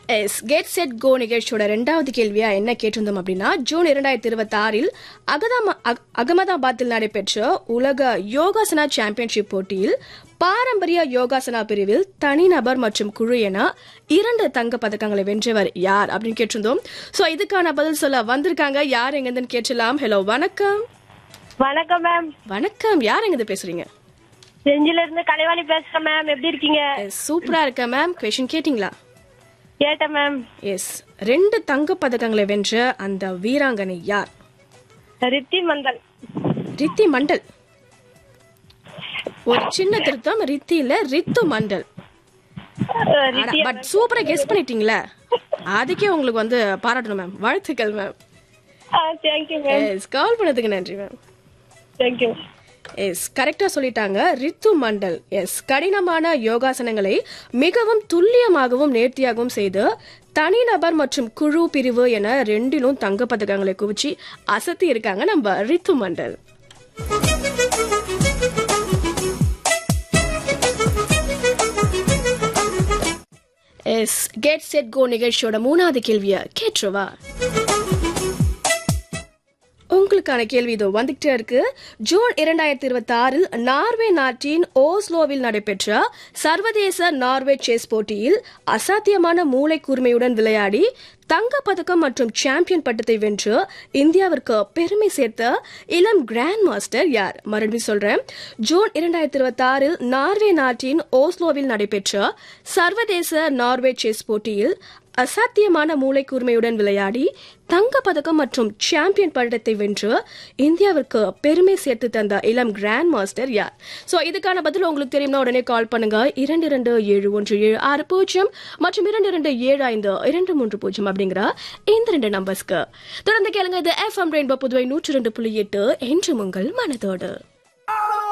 S get set go நிகழ்ச்சியோட ரெண்டாவது கேள்வியா என்ன கேட்டிருந்தோம் அப்படின்னா ஜூன் இரண்டாயிரத்தி இருபத்தி ஆறில் அகதாம- அக- அகமதாபாத்தில் நடைபெற்ற உலக யோகாசனா சாம்பியன்ஷிப் போட்டியில் பாரம்பரிய யோகாசனா பிரிவில் தனிநபர் மற்றும் குழு என இரண்டு தங்க பதக்கங்களை வென்றவர் யார் அப்படின்னு கேட்டிருந்தோம் சோ இதுக்கான பதில் சொல்ல வந்திருக்காங்க யார் எங்கிருந்து கேட்டலாம் ஹலோ வணக்கம் வணக்கம் மேம் வணக்கம் யார் எங்கிருந்து பேசுறீங்க செஞ்சில இருந்து கலைவாணி பேசுறேன் மேம் எப்படி இருக்கீங்க எஸ், சூப்பரா இருக்க மேம் கொஷின் கேட்டிங்களா கேட்டேன் மேம் எஸ் ரெண்டு தங்க பதக்கங்களை வென்ற அந்த வீராங்கனை யார் ரித்தி மந்தல் ரித்தி மண்டல் ஒரு சின்ன திருத்தம் ரித்தி இல்ல ரித்து மண்டல் அஹ், ரித்தி பட் சூப்பரா கெஸ் பண்ணிட்டீங்களா அதுக்கே உங்களுக்கு வந்து பாராட்டணும் மேம் வாழ்த்துக்கள் ma'am thank you ma'am yes call பண்ணதுக்கு நன்றி மேம் தேங்க்யூ எஸ் கரெக்டா சொல்லிட்டாங்க ரித்து மண்டல் எஸ் கடினமான யோகாசனங்களை மிகவும் துல்லியமாகவும் நேர்த்தியாகவும் செய்து தனிநபர் மற்றும் குழு பிரிவு என ரெண்டிலும் தங்க பதக்கங்களை குவிச்சு அசத்தி இருக்காங்க நம்ம Rithu Mandal yes get set go நிகழ்ச்சியோட மூணாவது கேள்விய கேட்டுருவா உங்களுக்கான கேள்வி இதோ வந்துகிட்டே இருக்கு ஜூன் இரண்டாயிரத்தி இருபத்தி ஆறில் நார்வே நாட்டின் ஓஸ்லோவில் நடைபெற்ற சர்வதேச நார்வே செஸ் போட்டியில் அசாத்தியமான மூளை கூர்மையுடன் விளையாடி தங்க பதக்கம் மற்றும் சாம்பியன் பட்டத்தை வென்று இந்தியாவிற்கு பெருமை சேர்த்த இளம் கிராண்ட் மாஸ்டர் யார் மறுபடியும் சொல்றேன் ஜூன் இரண்டாயிரத்தி இருபத்தி ஆறில் நார்வே நாட்டின் ஓஸ்லோவில் நடைபெற்ற சர்வதேச நார்வே செஸ் போட்டியில் அசாத்தியமான மூளை கூர்மையுடன் விளையாடி தங்க பதக்கம் மற்றும் சாம்பியன் பட்டத்தை வென்று இந்தியாவிற்கு பெருமை சேர்த்து தந்த இளம் கிராண்ட் மாஸ்டர் யார் சோ இதுக்கான பதில் உங்களுக்கு தெரியும்னா உடனே கால் பண்ணுங்க இரண்டு இரண்டு ஏழு ஒன்று ஏழு ஆறு பூஜ்ஜியம் மற்றும் இரண்டு இரண்டு ஏழு ஐந்து இரண்டு மூன்று பூஜ்ஜியம் அப்படிங்கிற இந்த ரெண்டு நம்பர்ஸ்க்கு தொடர்ந்து கேளுங்க இது எஃப்எம் ரெயின்போ புதுவை நூற்றி ரெண்டு புள்ளி எட்டு என்று உங்கள் மனதோடு